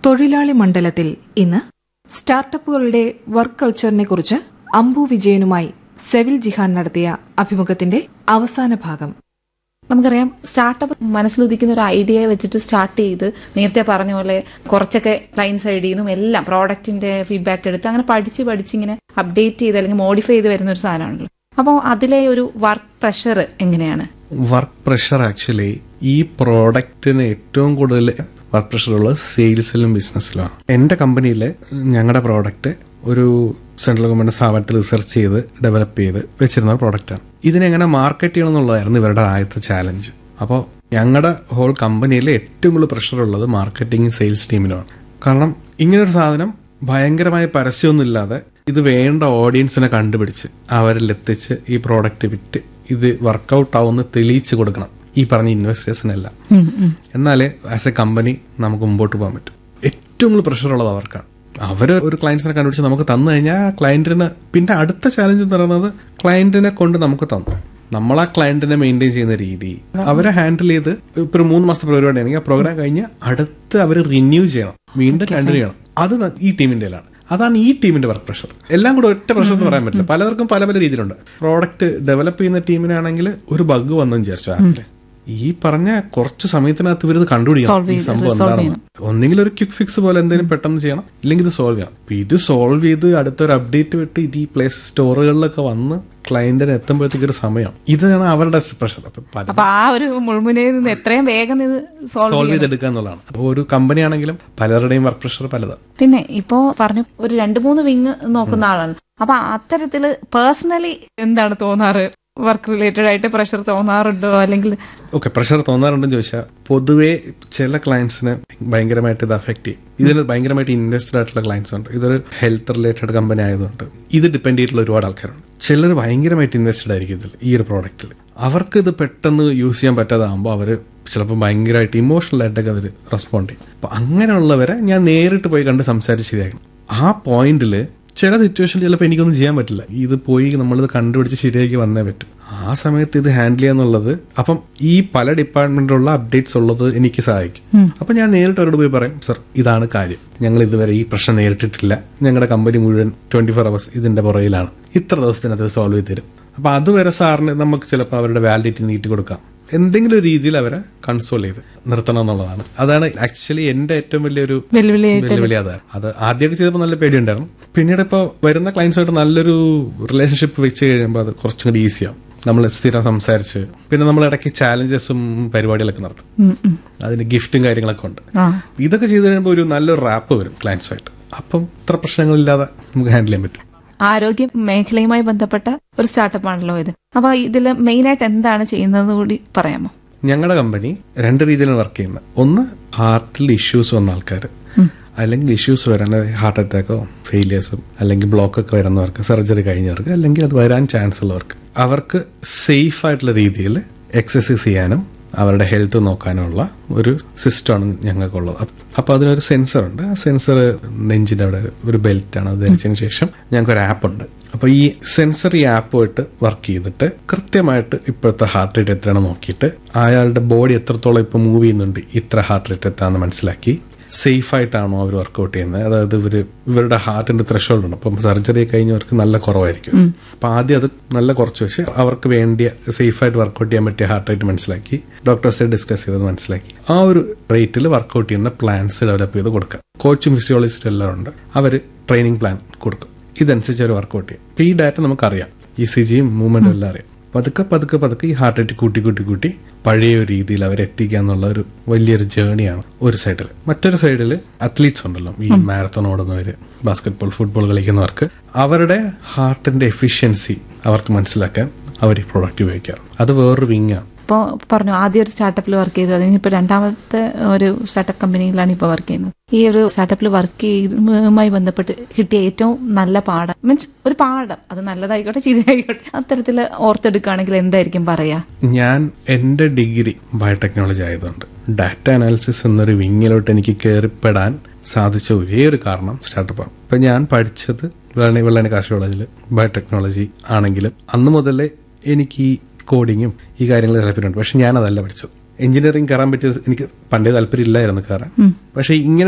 തൊഴിലാളി മണ്ഡലത്തിൽ ഇന്ന് സ്റ്റാർട്ടപ്പുകളുടെ വർക്ക് കൾച്ചറിനെ കുറിച്ച് അംബു വിജയനുമായി സെവിൽ ജിഹാൻ നടത്തിയ അഭിമുഖത്തിന്റെ അവസാന ഭാഗം നമുക്കറിയാം സ്റ്റാർട്ടപ്പ് മനസ്സിലുദിക്കുന്ന ഒരു ഐഡിയ വെച്ചിട്ട് സ്റ്റാർട്ട് ചെയ്ത് നേരത്തെ പറഞ്ഞ പോലെ കുറച്ചൊക്കെ ക്ലൈൻ സൈഡിൽ നിന്നും എല്ലാം പ്രോഡക്റ്റിന്റെ ഫീഡ്ബാക്ക് എടുത്ത് അങ്ങനെ പഠിച്ച് പഠിച്ച് ഇങ്ങനെ അപ്ഡേറ്റ് ചെയ്ത് അല്ലെങ്കിൽ മോഡിഫൈ ചെയ്ത് വരുന്ന ഒരു സാധനമാണല്ലോ അപ്പോൾ അതിലെ ഒരു വർക്ക് പ്രഷർ എങ്ങനെയാണ് വർക്ക് പ്രഷർ ആക്ച്വലി ഈ പ്രോഡക്റ്റിന് ഏറ്റവും കൂടുതൽ വർക്ക് പ്രഷർ ഉള്ളത് സെയിൽസിലും ബിസിനസ്സിലുമാണ് എന്റെ കമ്പനിയിലെ ഞങ്ങളുടെ പ്രോഡക്റ്റ് ഒരു സെൻട്രൽ ഗവൺമെന്റ് സ്ഥാപനത്തിൽ റിസർച്ച് ചെയ്ത് ഡെവലപ്പ് ചെയ്ത് വെച്ചിരുന്ന പ്രോഡക്റ്റാണ് ഇതിനെങ്ങനെ മാർക്കറ്റ് ചെയ്യണം എന്നുള്ളതായിരുന്നു ഇവരുടെ ആദ്യത്തെ ചാലഞ്ച് അപ്പോൾ ഞങ്ങളുടെ ഹോൾ കമ്പനിയിലെ ഏറ്റവും കൂടുതൽ പ്രഷർ ഉള്ളത് മാർക്കറ്റിംഗ് സെയിൽസ് ടീമിനുമാണ് കാരണം ഇങ്ങനൊരു സാധനം ഭയങ്കരമായ പരസ്യമൊന്നും ഇല്ലാതെ ഇത് വേണ്ട ഓഡിയൻസിനെ കണ്ടുപിടിച്ച് അവരിൽ എത്തിച്ച് ഈ പ്രോഡക്റ്റ് വിറ്റ് ഇത് വർക്കൗട്ട് ആവുമെന്ന് തെളിയിച്ച് കൊടുക്കണം ഈ പറഞ്ഞ ഇൻവെസ്റ്റേഴ്സിനെല്ലാം എന്നാലേ ആസ് എ കമ്പനി നമുക്ക് മുമ്പോട്ട് പോകാൻ പറ്റും ഏറ്റവും കൂടുതൽ പ്രഷർ ഉള്ളത് അവർക്കാണ് അവര് ഒരു ക്ലയൻസിനെ കണ്ടുപിടിച്ച് നമുക്ക് തന്നു കഴിഞ്ഞാൽ ആ ക്ലയന്റിന് പിന്നെ അടുത്ത ചാലഞ്ച് എന്ന് പറയുന്നത് ക്ലയന്റിനെ കൊണ്ട് നമുക്ക് തന്നു നമ്മൾ ആ ക്ലയന്റിനെ മെയിൻറ്റെയിൻ ചെയ്യുന്ന രീതി അവരെ ഹാൻഡിൽ ചെയ്ത് ഇപ്പൊ ഒരു മൂന്ന് മാസത്തെ പരിപാടി ആണെങ്കിൽ ആ പ്രോഗ്രാം കഴിഞ്ഞ് അടുത്ത് അവർ റിന്യൂ ചെയ്യണം വീണ്ടും കണ്ടിന്യൂ ചെയ്യണം അത് ന- ഈ ടീമിന്റെയിലാണ് അതാണ് ഈ ടീമിന്റെ വർക്ക് പ്രഷർ എല്ലാം കൂടെ ഒറ്റ പ്രഷർ എന്ന് പറയാൻ പറ്റില്ല പലർക്കും പല പല രീതിയിലുണ്ട് പ്രോഡക്റ്റ് ഡെവലപ്പ് ചെയ്യുന്ന ടീമിനാണെങ്കിൽ ഒരു ബഗ് വന്നെന്ന് വിചാരിച്ചു ആപ്പില് ഈ പറഞ്ഞ കുറച്ച് സമയത്തിനകത്ത് ഇവരിത് കണ്ടുപിടിക്കണം Solve ഈ ചെയ്ത് സംഭവം resolve എന്താണെന്ന് ഒന്നെങ്കിൽ ഒരു ക്വിക്ക് ഫിക്സ് പോലെ എന്തെങ്കിലും പെട്ടെന്ന് ചെയ്യണം ഇല്ലെങ്കിൽ ഇത് സോൾവ് ചെയ്യണം അപ്പൊ ഇത് സോൾവ് ചെയ്ത് അടുത്തൊരു അപ്ഡേറ്റ് വിട്ട് ഇത് ഈ പ്ലേസ് സ്റ്റോറുകളിലൊക്കെ വന്ന് ക്ലയന്റിന് എത്തുമ്പോഴത്തേക്ക് ഒരു സമയം ഇതാണ് അവരുടെ പ്രഷർ അപ്പൊ പല അപ്പൊ ആ ഒരു മുൾമുനയിൽ നിന്ന് എത്രയും വേഗം ഇത് സോൾവ് സോൾവ് ചെയ്തെടുക്കുക എന്നുള്ളതാണ് അപ്പോൾ ഒരു കമ്പനി ആണെങ്കിലും പലരുടെയും വർക്ക് പ്രഷർ പലതാണ് പിന്നെ ഇപ്പോ പറഞ്ഞു ഒരു രണ്ട് മൂന്ന് വിങ് നോക്കുന്ന ആളാണ് അപ്പൊ അത്തരത്തില് പേഴ്സണലി എന്താണ് തോന്നാറ് വർക്ക് റിലേറ്റഡ് ആയിട്ട് പ്രഷർ തോന്നാറുണ്ടോ അല്ലെങ്കിൽ ഓക്കെ പ്രഷർ തോന്നാറുണ്ടെന്ന് ചോദിച്ചാൽ പൊതുവേ ചില ക്ലയൻസിന് ഭയങ്കരമായിട്ട് ഇത് അഫക്ട് ചെയ്യും ഇതിന് ഭയങ്കരമായിട്ട് ഇൻവെസ്റ്റഡ് ആയിട്ടുള്ള ക്ലയൻസ് ഉണ്ട് ഇതൊരു ഹെൽത്ത് റിലേറ്റഡ് കമ്പനി ആയതുകൊണ്ട് ഇത് ഡിപ്പെൻഡ് ചെയ്തിട്ടുള്ള ഒരുപാട് ആൾക്കാരുണ്ട് ചിലർ ഭയങ്കരമായിട്ട് ഇൻവെസ്റ്റഡ് ആയിരിക്കും ഇതിൽ ഈ ഒരു പ്രോഡക്റ്റിൽ അവർക്ക് ഇത് പെട്ടെന്ന് യൂസ് ചെയ്യാൻ പറ്റാതാകുമ്പോൾ അവർ ചിലപ്പോൾ ഭയങ്കരമായിട്ട് ഇമോഷണൽ ആയിട്ടൊക്കെ അവർ റെസ്പോണ്ട് ചെയ്യും അപ്പൊ അങ്ങനെയുള്ളവരെ ഞാൻ നേരിട്ട് പോയി കണ്ട് സംസാരിച്ച് ശരിയാക്കണം ആ പോയിന്റിൽ ചില സിറ്റുവേഷനിൽ ചിലപ്പോൾ എനിക്കൊന്നും ചെയ്യാൻ പറ്റില്ല ഇത് പോയി നമ്മളിത് കണ്ടുപിടിച്ച് ശരിയാക്കി വന്നേ പറ്റും ആ സമയത്ത് ഇത് ഹാൻഡിൽ ചെയ്യാന്നുള്ളത് അപ്പം ഈ പല ഡിപ്പാർട്ട്മെന്റിലുള്ള അപ്ഡേറ്റ്സ് ഉള്ളത് എനിക്ക് സഹായിക്കും അപ്പൊ ഞാൻ നേരിട്ട് അവരോട് പോയി പറയും സർ ഇതാണ് കാര്യം ഞങ്ങൾ ഇതുവരെ ഈ പ്രശ്നം നേരിട്ടിട്ടില്ല ഞങ്ങളുടെ കമ്പനി മുഴുവൻ ട്വന്റി ഫോർ അവേഴ്സ് ഇതിന്റെ പുറകിലാണ് ഇത്ര ദിവസത്തിനകത്ത് സോൾവ് ചെയ്ത് തരും അപ്പൊ അതുവരെ സാറിന് നമുക്ക് ചിലപ്പോൾ അവരുടെ വാലിഡിറ്റി നീട്ടി കൊടുക്കാം എന്തെങ്കിലും ഒരു രീതിയിൽ അവരെ കൺസോൾ ചെയ്ത് നിർത്തണം എന്നുള്ളതാണ് അതാണ് ആക്ച്വലി എന്റെ ഏറ്റവും വലിയൊരു വെല്ലുവിളിയായിട്ട് വെല്ലുവിളി അതാണ് അത് ആദ്യമൊക്കെ ചെയ്തപ്പോൾ നല്ല പേടിയുണ്ടായിരുന്നു പിന്നീട് ഇപ്പോൾ വരുന്ന ക്ലയൻസുമായിട്ട് നല്ലൊരു റിലേഷൻഷിപ്പ് വെച്ച് കഴിയുമ്പോൾ അത് കുറച്ചും കൂടി ഈസിയാവും നമ്മൾ സ്ഥിരം സംസാരിച്ച് പിന്നെ നമ്മൾ ഇടയ്ക്ക് ചാലഞ്ചസും പരിപാടികളൊക്കെ നടത്തും ഉം, ഉം. അതിന് ഗിഫ്റ്റും കാര്യങ്ങളൊക്കെ ഉണ്ട് ആ ഇതൊക്കെ ചെയ്ത് കഴിയുമ്പോൾ ഒരു നല്ലൊരു റാപ്പ് വരും ക്ലയൻസുമായിട്ട് അപ്പം ഇത്ര പ്രശ്നങ്ങളില്ലാതെ നമുക്ക് ഹാൻഡിൽ ചെയ്യാൻ പറ്റും ആരോഗ്യ മേഖലയുമായി ബന്ധപ്പെട്ട ഒരു സ്റ്റാർട്ടപ്പ് ആണല്ലോ ഇത് അപ്പൊ ഇതിൽ മെയിൻ ആയിട്ട് എന്താണ് ചെയ്യുന്നത് കൂടി പറയാമോ ഞങ്ങളുടെ കമ്പനി രണ്ട് രീതിയിലാണ് വർക്ക് ചെയ്യുന്നത് ഒന്ന് ഹാർട്ടിൽ ഇഷ്യൂസ് വന്ന ആൾക്കാർ അല്ലെങ്കിൽ ഇഷ്യൂസ് വരാൻ ഹാർട്ട് അറ്റാക്കോ ഫെയിലിയേഴ്സും അല്ലെങ്കിൽ ബ്ലോക്ക് ഒക്കെ വരുന്നവർക്ക് സർജറി കഴിഞ്ഞവർക്ക് അല്ലെങ്കിൽ അത് വരാൻ ചാൻസ് ഉള്ളവർക്ക് അവർക്ക് സേഫ് ആയിട്ടുള്ള രീതിയിൽ എക്സസൈസ് ചെയ്യാനും അവരുടെ ഹെൽത്ത് നോക്കാനുമുള്ള ഒരു സിസ്റ്റമാണ് ഞങ്ങൾക്കുള്ളത് അപ്പ- അപ്പൊ അതിനൊരു സെൻസർ ഉണ്ട് ആ സെൻസർ നെഞ്ചിന്റെ അവിടെ ഒരു ബെൽറ്റ് ആണ് അത് ധരിച്ചതിന് ശേഷം ഞങ്ങൾക്ക് ഒരു ആപ്പ് ഉണ്ട് അപ്പൊ ഈ സെൻസർ ഈ ആപ്പുമായിട്ട് വർക്ക് ചെയ്തിട്ട് കൃത്യമായിട്ട് ഇപ്പോഴത്തെ ഹാർട്ട് റേറ്റ് എത്രയാണ് നോക്കിയിട്ട് അയാളുടെ ബോഡി എത്രത്തോളം ഇപ്പൊ മൂവ് ചെയ്യുന്നുണ്ട് ഇത്ര ഹാർട്ട് റേറ്റ് എത്താന്ന് മനസ്സിലാക്കി സേഫ് ആയിട്ടാണോ അവർ വർക്കൗട്ട് ചെയ്യുന്നത് അതായത് ഇവര് ഇവരുടെ ഹാർട്ടിന്റെ ത്രഷോൾഡ് ഉണ്ട് അപ്പം സർജറി കഴിഞ്ഞവർക്ക് നല്ല കുറവായിരിക്കും അപ്പൊ ആദ്യം അത് നല്ല കുറച്ച് വെച്ച് അവർക്ക് വേണ്ടിയ സേഫ് ആയിട്ട് വർക്കൗട്ട് ചെയ്യാൻ പറ്റിയ ഹാർട്ട് റേറ്റ് മനസ്സിലാക്കി ഡോക്ടേഴ്സ് ഡിസ്കസ് ചെയ്തത് മനസ്സിലാക്കി ആ ഒരു റേറ്റിൽ വർക്കൗട്ട് ചെയ്യുന്ന പ്ലാൻസ് ഡെവലപ്പ് ചെയ്ത് കൊടുക്കുക കോച്ചും ഫിസിയോളജിസ്റ്റും എല്ലാം ഉണ്ട് അവർ ട്രെയിനിങ് പ്ലാൻ കൊടുക്കും ഇതനുസരിച്ച് അവർ വർക്കൗട്ട് ചെയ്യും അപ്പൊ ഈ ഡാറ്റ നമുക്കറിയാം ഇ സി ജിയും മൂവ്മെന്റും എല്ലാം അറിയാം പതുക്കെ പതുക്കെ പതുക്കെ ഈ ഹാർട്ട് റേറ്റ് കൂട്ടി കൂട്ടി കൂട്ടി പഴയ ഒരു രീതിയിൽ അവരെ എത്തിക്കുക എന്നുള്ള ഒരു വലിയൊരു ജേണിയാണ് ഒരു സൈഡിൽ മറ്റൊരു സൈഡിൽ അത്ലീറ്റ്സ് ഉണ്ടല്ലോ ഈ മാരത്തോൺ ഓടുന്നവര് ബാസ്കറ്റ്ബോൾ ഫുട്ബോൾ കളിക്കുന്നവർക്ക് അവരുടെ ഹാർട്ടിന്റെ എഫിഷ്യൻസി അവർക്ക് മനസ്സിലാക്കാൻ അവർ ഈ പ്രോഡക്റ്റ് ഉപയോഗിക്കാറ് അത് വേറൊരു വിങ്ങാണ് ഇപ്പോ പറഞ്ഞു ആദ്യം ഒരു സ്റ്റാർട്ടപ്പിൽ വർക്ക് ചെയ്തു അതിന് ഇപ്പൊ രണ്ടാമത്തെ ഒരു സ്റ്റാർട്ടപ്പ് കമ്പനിയിലാണ് ഇപ്പൊ വർക്ക് ചെയ്യുന്നത് ഈ ഒരു സ്റ്റാർട്ടപ്പിൽ വർക്ക് ചെയ്യുന്നതുമായി ബന്ധപ്പെട്ട് കിട്ടിയ ഏറ്റവും നല്ല പാഠം മീൻസ് ഒരു പാഠം അത് നല്ലതായിക്കോട്ടെ ചീത്തയായിക്കോട്ടെ അത്തരത്തിൽ ഓർത്തെടുക്കുകയാണെങ്കിൽ എന്തായിരിക്കും പറയാ ഞാൻ എന്റെ ഡിഗ്രി ബയോടെക്നോളജി ആയതുകൊണ്ട് ഡാറ്റ അനാലിസിസ് എന്നൊരു വിങ്ങിലോട്ട് എനിക്ക് കയറിപ്പെടാൻ സാധിച്ച ഒരേ ഒരു കാരണം സ്റ്റാർട്ടപ്പാണ് ഇപ്പൊ ഞാൻ പഠിച്ചത് വെള്ളണി വെള്ളണി കാർഷിക കോളേജിൽ ബയോടെക്നോളജി ആണെങ്കിലും അന്ന് മുതലേ എനിക്ക് ഈ കോഡിങ്ങും ഈ കാര്യങ്ങൾ താല്പര്യമുണ്ട് പക്ഷെ ഞാൻ അതല്ല പഠിച്ചത് എഞ്ചിനീയറിംഗ് കയറാൻ പറ്റിയ എനിക്ക് പണ്ടേ താല്പര്യം ഇല്ലായിരുന്നു കയറാൻ പക്ഷെ ഇങ്ങനെ